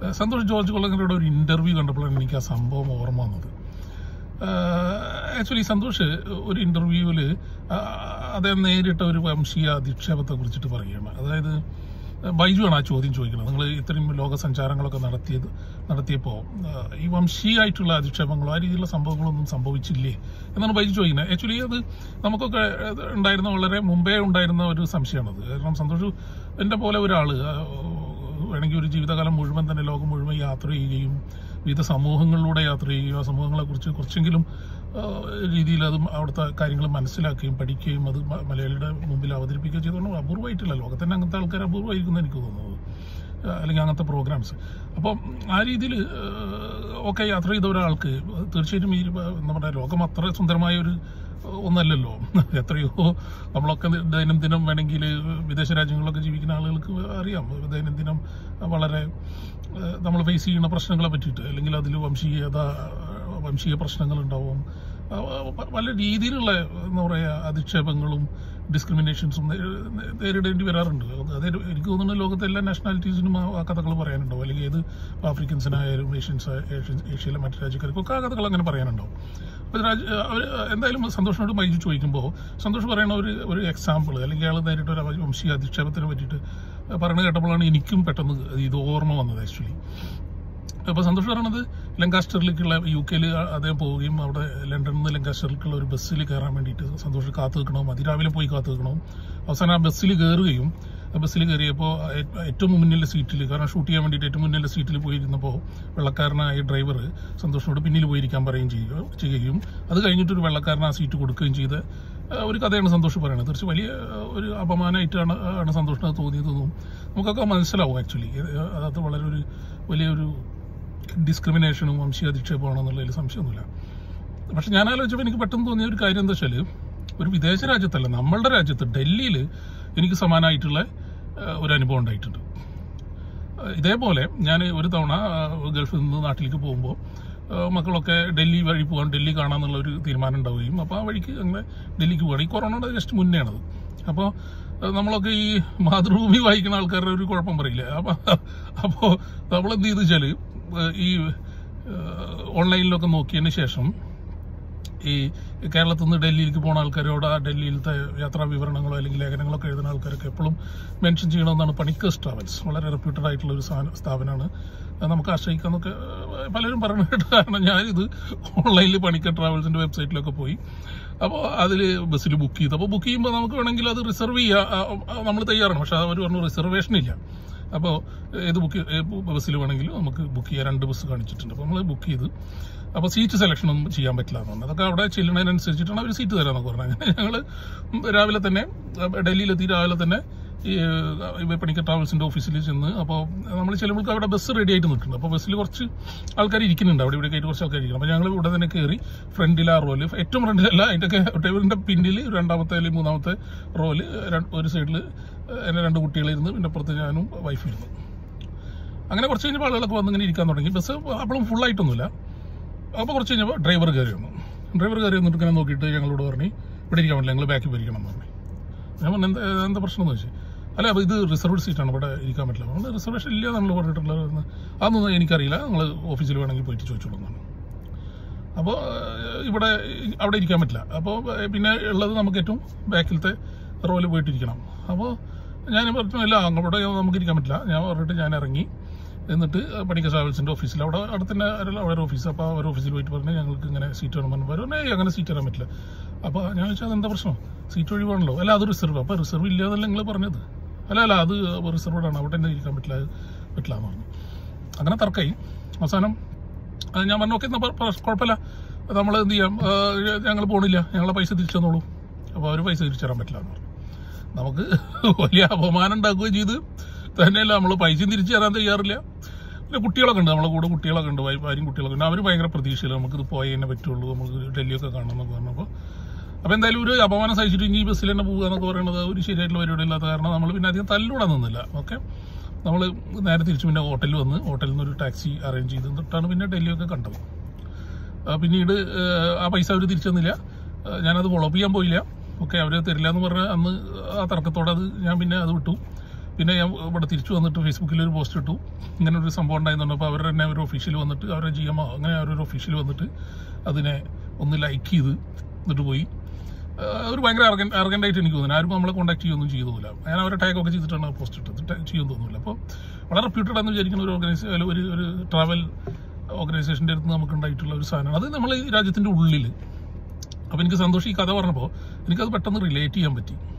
ഏഹ് Santhosh George കൊള്ളങ്ങളുടെ ഒരു interview കണ്ടപ്പോഴാണ് എനിക്ക് ആ സംഭവം ഓർമ്മ വന്നത് ആക്ച്വലി സന്തോഷ് ഒരു ഇന്റർവ്യൂവിൽ അദ്ദേഹം നേരിട്ട ഒരു വംശീയ അധിക്ഷേപത്തെ കുറിച്ചിട്ട് പറയുകയാണ് അതായത് ബൈജു ആണ് ആ ചോദ്യം ചോദിക്കുന്നത് നിങ്ങൾ ഇത്രയും ലോക സഞ്ചാരങ്ങളൊക്കെ നടത്തിയത് നടത്തിയപ്പോൾ ഈ വംശീയമായിട്ടുള്ള അധിക്ഷേപങ്ങളോ ആ രീതിയിലുള്ള സംഭവങ്ങളൊന്നും സംഭവിച്ചില്ലേ എന്നാണ് ബൈജു ചോദിക്കുന്നത് ആക്ച്വലി അത് നമുക്കൊക്കെ അത് ഉണ്ടായിരുന്ന വളരെ മുമ്പേ ഉണ്ടായിരുന്ന ഒരു സംശയമാണത് കാരണം സന്തോഷ് എന്റെ പോലെ ഒരാള് ആ, വേണമെങ്കിൽ ഒരു ജീവിതകാലം മുഴുവൻ തന്നെ ലോകം മുഴുവൻ യാത്ര ചെയ്യുകയും വിവിധ സമൂഹങ്ങളിലൂടെ യാത്ര ചെയ്യുകയും ആ സമൂഹങ്ങളെ കുറിച്ച് കുറച്ചെങ്കിലും ആ, രീതിയിൽ അത് അവിടുത്തെ കാര്യങ്ങൾ മനസ്സിലാക്കുകയും പഠിക്കുകയും അത് മ- മലയാളിയുടെ മുമ്പിൽ അവതരിപ്പിക്കുകയും ചെയ്തുകൊണ്ട് അപൂർവമായിട്ടില്ല ലോകത്തന്നെ അങ്ങനത്തെ ആൾക്കാർ അപൂർവമായിരിക്കും എന്ന് എനിക്ക് തോന്നുന്നത് ആ, അല്ലെങ്കിൽ അങ്ങനത്തെ പ്രോഗ്രാംസ് അപ്പം ആ രീതിയിൽ ഒക്കെ യാത്ര ചെയ്ത ഒരാൾക്ക് തീർച്ചയായിട്ടും ഈ എന്താ പറയുക ലോകം അത്ര സുന്ദരമായ ഒരു ഒന്നല്ലല്ലോ എത്രയോ നമ്മളൊക്കെ ദൈനംദിനം വേണമെങ്കിൽ വിദേശ രാജ്യങ്ങളിലൊക്കെ ജീവിക്കുന്ന ആളുകൾക്ക് അറിയാം ദൈനംദിനം വളരെ നമ്മൾ ഫേസ് ചെയ്യുന്ന പ്രശ്നങ്ങളെ പറ്റിയിട്ട് അല്ലെങ്കിൽ അതിൽ വംശീയത വംശീയ പ്രശ്നങ്ങളുണ്ടാവും ആ, പ- പല രീതിയിലുള്ള എന്താ പറയുക അധിക്ഷേപങ്ങളും ഡിസ്ക്രിമിനേഷൻസും നേരിടേണ്ടി വരാറുണ്ട് അത് എനിക്ക് തോന്നുന്നു ലോകത്തെ എല്ലാ നാഷണാലിറ്റീസിനും ആ ആ കഥകൾ പറയാനുണ്ടാവും അല്ലെങ്കിൽ ഏത് ആഫ്രിക്കൻസിനായാലും ഏഷ്യൻസ് ഏഷ്യൻ- ഏഷ്യയിലെ മറ്റു രാജ്യക്കാർക്കൊക്കെ ആ കഥകൾ അങ്ങനെ പറയാനുണ്ടാവും അപ്പോൾ രാജ അവർ എന്തായാലും സന്തോഷിനോട് മൈജു ചോദിക്കുമ്പോൾ സന്തോഷ് പറയുന്ന ഒരു ഒരു എക്സാമ്പിൾ അല്ലെങ്കിൽ അയാൾ നേരിട്ട് ഒരു വംശീയ അധിക്ഷേപത്തിനെ പറ്റിയിട്ട് പറഞ്ഞു കേട്ടപ്പോഴാണ് എനിക്കും പെട്ടെന്ന് ഇത് ഓർമ്മ വന്നത് ആക്ച്വലി അപ്പോൾ സന്തോഷ് പറയണത് ലങ്കാസ്റ്ററിലേക്കുള്ള യു കെയിൽ അദ്ദേഹം പോവുകയും അവിടെ ലണ്ടനിൽ നിന്ന് ലങ്കാസ്റ്ററിലേക്കുള്ള ഒരു ബസ്സിൽ കയറാൻ വേണ്ടിയിട്ട് സന്തോഷ് കാത്തു നിൽക്കണം അതിരാവിലെ പോയി കാത്തു നിൽക്കണം അവസാനം ആ ബസ്സിൽ കയറുകയും ആ ബസ്സിൽ കയറിയപ്പോൾ ഏറ്റവും മുന്നിലെ സീറ്റിൽ കാരണം ഷൂട്ട് ചെയ്യാൻ വേണ്ടിയിട്ട് ഏറ്റവും മുന്നിലെ സീറ്റിൽ പോയിരുന്നപ്പോൾ വെള്ളക്കാരനായ ഡ്രൈവർ സന്തോഷിനോട് പിന്നിൽ പോയിരിക്കാൻ പറയുകയും ചെയ്യുക ചെയ്യുകയും അത് കഴിഞ്ഞിട്ട് ഒരു വെള്ളക്കാരൻ ആ സീറ്റ് കൊടുക്കുകയും ചെയ്ത് ആ, ഒരു കഥയാണ് സന്തോഷ് പറയുന്നത് തീർച്ചയായും വലിയ ആ, ഒരു അപമാനമായിട്ടാണ് ആണ് സന്തോഷിന് അത് തോന്നിയതെന്നും നമുക്കൊക്കെ മനസ്സിലാവും ആക്ച്വലി അത് വളരെ ഒരു വലിയൊരു ഡിസ്ക്രിമിനേഷനും വംശീയ അധിക്ഷേപമാണെന്നുള്ളതിൽ സംശയമൊന്നുമില്ല പക്ഷെ ഞാൻ ആലോചിച്ചപ്പോൾ എനിക്ക് പെട്ടെന്ന് തോന്നിയ ഒരു കാര്യം എന്താ വെച്ചാൽ ഒരു വിദേശ രാജ്യത്തല്ല നമ്മളുടെ രാജ്യത്ത് ഡൽഹിയിൽ എനിക്ക് സമാനമായിട്ടുള്ള ആ, ഒരു അനുഭവം ഉണ്ടായിട്ടുണ്ട് ആ, ഇതേപോലെ ഞാൻ ഒരു തവണ ആ, ഗൾഫിൽ നിന്ന് നാട്ടിലേക്ക് പോകുമ്പോൾ ആ, മക്കളൊക്കെ ഡൽഹി വഴി പോകാൻ ഡൽഹി കാണാന്നുള്ള ഒരു തീരുമാനം ഉണ്ടാവുകയും അപ്പോൾ ആ വഴിക്ക് അങ്ങനെ ഡൽഹിക്ക് പോകണം ഈ കൊറോണയുടെ ജസ്റ്റ് മുന്നേ ആണത് അപ്പോൾ നമ്മളൊക്കെ ഈ മാതൃഭൂമി വായിക്കുന്ന ആൾക്കാരുടെ ഒരു കുഴപ്പം പറയില്ല അപ്പോൾ അപ്പോൾ നമ്മൾ എന്ത് ചെയ്തു വെച്ചാൽ ഈ ഓൺലൈനിലൊക്കെ നോക്കിയതിന് ശേഷം ഈ കേരളത്തിൽ നിന്ന് ഡൽഹിയിലേക്ക് പോണ ആൾക്കാരോട് ആ ഡൽഹിയിലത്തെ യാത്രാ വിവരണങ്ങളോ അല്ലെങ്കിൽ ലേഖനങ്ങളൊക്കെ എഴുതുന്ന ആൾക്കാരൊക്കെ എപ്പോഴും മെൻഷൻ ചെയ്യണമെന്നാണ് പണിക്കേഴ്സ് ട്രാവൽസ് വളരെ റെപ്യൂട്ടഡ് ആയിട്ടുള്ള ഒരു സാധന- സ്ഥാപനമാണ് അത് നമുക്ക് ആശ്രയിക്കാന്നൊക്കെ ഏഹ്, പലരും പറഞ്ഞു കേട്ട കാരണം ഞാനിത് ഓൺലൈനിൽ പണിക്കർ ട്രാവൽസിന്റെ വെബ്സൈറ്റിലൊക്കെ പോയി അപ്പോൾ അതിൽ ബസ്സിൽ ബുക്ക് ചെയ്തു അപ്പോൾ ബുക്ക് ചെയ്യുമ്പോൾ നമുക്ക് വേണമെങ്കിൽ അത് റിസർവ് ചെയ്യാം നമ്മൾ തയ്യാറാണ് പക്ഷെ അവർ പറഞ്ഞു റിസർവേഷൻ ഇല്ല അപ്പോൾ ഏത് ബുക്ക് ബസ്സിൽ വേണമെങ്കിലും നമുക്ക് ബുക്ക് ചെയ്യാം രണ്ട് ബസ് കാണിച്ചിട്ടുണ്ട് അപ്പോൾ നമ്മൾ ബുക്ക് ചെയ്ത് അപ്പോൾ സീറ്റ് സെലക്ഷൻ ഒന്നും ചെയ്യാൻ പറ്റില്ല എന്ന് പറഞ്ഞു അതൊക്കെ അവിടെ ചെല്ലുന്നതിനനുസരിച്ചിട്ടാണ് അവർ സീറ്റ് തരാമെന്നൊക്കെ പറഞ്ഞു അങ്ങനെ ഞങ്ങൾ രാവിലെ തന്നെ ഡൽഹിയിലെത്തി രാവിലെ തന്നെ ഈ ഏഹ്, പണിക്കർ ട്രാവൽസിന്റെ ഓഫീസിൽ ചെന്ന് അപ്പോൾ നമ്മൾ ചെല്ലുമ്പോൾ അവിടെ ബസ് റെഡി ആയിട്ട് നിൽക്കുന്നുണ്ട് അപ്പോൾ ബസ്സിൽ കുറച്ച് ആൾക്കാർ ഇരിക്കുന്നുണ്ട് അവിടെ ഇവിടെ ആയിട്ട് കുറച്ച് ആൾക്കാർ ഇരിക്കണം അപ്പോൾ ഞങ്ങൾ ഇവിടെ തന്നെ കയറി ഫ്രണ്ടിൽ ആ റോല് ഏറ്റവും ഫ്രണ്ടിലല്ല അതിൻ്റെ ഡ്രൈവറിന്റെ പിന്നിൽ രണ്ടാമത്തെ അല്ലെങ്കിൽ മൂന്നാമത്തെ റോല് ഒരു സൈഡിൽ എന്നെ രണ്ട് കുട്ടികളിരുന്ന് പിന്നെ അപ്പുറത്ത് ഞാനും വൈഫും ഇരുന്നു അങ്ങനെ കുറച്ച് കഴിഞ്ഞപ്പോൾ ആളുകളൊക്കെ വന്ന് ഇങ്ങനെ ഇരിക്കാൻ തുടങ്ങി ബസ് അപ്പോഴും ഫുൾ ആയിട്ടൊന്നുമില്ല അപ്പോൾ കുറച്ച് കഴിഞ്ഞപ്പോൾ ഡ്രൈവർ കയറി വന്നു ഡ്രൈവർ കയറി വന്നിട്ട് ഇങ്ങനെ നോക്കിയിട്ട് ഞങ്ങളോട് പറഞ്ഞു ഇവിടെ ഇരിക്കാൻ പറ്റില്ല ഞങ്ങൾ ബാക്കിൽ പോയിരിക്കണം എന്ന് പറഞ്ഞു ഞാൻ പറഞ്ഞു എന്താ എന്താ പ്രശ്നം എന്ന് ചോദിച്ചു അല്ല അപ്പോൾ ഇത് റിസർവ്ഡ് സീറ്റാണ് ഇവിടെ ഇരിക്കാൻ പറ്റില്ല നമ്മൾ റിസർവേഷൻ ഇല്ല നമ്മൾ പറഞ്ഞിട്ടുള്ളത് അതൊന്നും എനിക്കറിയില്ല നിങ്ങൾ ഓഫീസിൽ വേണമെങ്കിൽ പോയിട്ട് ചോദിച്ചോളൂ എന്നാണ് അപ്പോൾ ഇവിടെ അവിടെ ഇരിക്കാൻ പറ്റില്ല അപ്പോൾ പിന്നെ ഉള്ളത് നമുക്ക് ഏറ്റവും ബാക്കിലത്തെ റോയിൽ പോയിട്ടിരിക്കണം അപ്പോൾ ഞാൻ പറഞ്ഞു അല്ല അങ്ങോട്ട് നമുക്ക് ഇരിക്കാൻ പറ്റില്ല ഞാൻ പറഞ്ഞിട്ട് ഞാൻ ഇറങ്ങി എന്നിട്ട് പണിക്കർ ട്രാവൽസിന്റെ ഓഫീസിൽ അവിടെ അവിടെ തന്നെ ആരല്ല അവരുടെ ഓഫീസ് അപ്പോൾ അവർ ഓഫീസിൽ പോയിട്ട് പറഞ്ഞു ഞങ്ങൾക്ക് ഇങ്ങനെ സീറ്റ് വേണം പറഞ്ഞു പറഞ്ഞു "ഏയ് അങ്ങനെ സീറ്റ് തരാൻ പറ്റില്ല അപ്പോൾ ഞാൻ ചോദിച്ചാൽ എന്താ പ്രശ്നം സീറ്റ് ഒഴിവാണല്ലോ അല്ല അത് റിസർവ് അപ്പോൾ റിസർവ് ഇല്ലാതല്ല നിങ്ങൾ പറഞ്ഞത് അല്ല അല്ല അത് റിസർവ്ഡ് ആണ് അവിടെ തന്നെ ഇരിക്കാൻ പറ്റില്ല അത് പറ്റില്ല എന്ന് പറഞ്ഞു അങ്ങനെ തർക്കമായി അവസാനം അത് ഞാൻ പറഞ്ഞു ഓക്കെ എന്നാ പ- പ- കുഴപ്പമില്ല നമ്മൾ എന്ത് ചെയ്യാം ഞങ്ങൾ പോണില്ല ഞങ്ങളെ പൈസ തിരിച്ചു തന്നോളൂ അപ്പോൾ അവർ പൈസ തിരിച്ചു തരാൻ പറ്റില്ല എന്ന് പറഞ്ഞു നമുക്ക് വലിയ അപമാനം ഉണ്ടാക്കുകയും ചെയ്ത് തന്നെയല്ല നമ്മൾ പൈസയും തിരിച്ചു തരാൻ തയ്യാറില്ല പിന്നെ കുട്ടികളൊക്കെ ഉണ്ട് നമ്മളെ കൂടെ കുട്ടികളൊക്കെ ഉണ്ട് വൈ- ഭാര്യയും കുട്ടികളൊക്കെ ഉണ്ട് അവർ ഭയങ്കര പ്രതീക്ഷയില്ല നമുക്കിത് പോയേ തന്നെ പറ്റുള്ളൂ നമുക്ക് ഡൽഹിയൊക്കെ കാണണം എന്നൊക്കെ പറഞ്ഞപ്പോൾ അപ്പോൾ എന്തായാലും ഒരു അപമാനം സഹിച്ചിട്ട് ഇനി ഈ ബസ്സിൽ തന്നെ പോകുക എന്നൊക്കെ പറയുന്നത് ഒരു ശരിയായിട്ടുള്ള പരിപാടി ഇല്ലാത്ത കാരണം നമ്മൾ പിന്നെ അധികം തല്ലൂടാൻ നിന്നില്ല ഓക്കെ നമ്മൾ നേരെ തിരിച്ച് പിന്നെ ഹോട്ടലിൽ വന്ന് ഹോട്ടലിൽ നിന്ന് ഒരു ടാക്സി അറേഞ്ച് ചെയ്ത് എന്നിട്ടാണ് പിന്നെ ഡൽഹിയൊക്കെ കണ്ടത് ആ, പിന്നീട് ഏഹ്, ആ പൈസ അവർ തിരിച്ചു തന്നില്ല ഏഹ്, ഞാനത് ഫോളോ അപ്പ് ചെയ്യാൻ പോയില്ല ഓക്കെ അവർ തരില്ല എന്ന് പറഞ്ഞ അന്ന് ആ തർക്കത്തോടെ അത് ഞാൻ പിന്നെ അത് വിട്ടു പിന്നെ ഞാൻ ഇവിടെ തിരിച്ചു വന്നിട്ട് ഫേസ്ബുക്കിൽ ഒരു പോസ്റ്റ് ഇട്ടു ഇങ്ങനെ ഒരു സംഭവം ഉണ്ടായിരുന്നു അപ്പോൾ അവരുടെ തന്നെ ഒരു ഒഫീഷ്യൽ വന്നിട്ട് അവരുടെ ജി എം അങ്ങനെ അവരൊരു ഒഫീഷ്യൽ വന്നിട്ട് അതിനെ ഒന്ന് ലൈക്ക് ചെയ്ത് എന്നിട്ട് പോയി ആ, ഒരു ഭയങ്കര അർഗൻ്റായിട്ട് എനിക്ക് തോന്നുന്നു ആരും നമ്മളെ കോൺടാക്ട് ചെയ്യുകയൊന്നും ചെയ്തോന്നില്ല ഞാൻ അവരെ ടാഗ് ഒക്കെ ചെയ്തിട്ടാണ് പോസ്റ്റ് ഇട്ടത് ടാഗ് ചെയ്യാൻ തോന്നുന്നില്ല അപ്പോൾ വളരെ റെപ്യൂട്ടഡ് എന്ന് വിചാരിക്കുന്ന ഒരു ഓർഗനൈസ് ഒരു ഒരു ട്രാവൽ ഓർഗനൈസേഷൻ്റെ അടുത്ത് നമുക്ക് ഉണ്ടായിട്ടുള്ള ഒരു സാധനമാണ് അത് നമ്മൾ ഈ രാജ്യത്തിൻ്റെ ഉള്ളിൽ അപ്പോൾ എനിക്ക് സന്തോഷം ഈ കഥ പറഞ്ഞപ്പോൾ എനിക്കത് പെട്ടെന്ന് റിലേറ്റ് ചെയ്യാൻ പറ്റി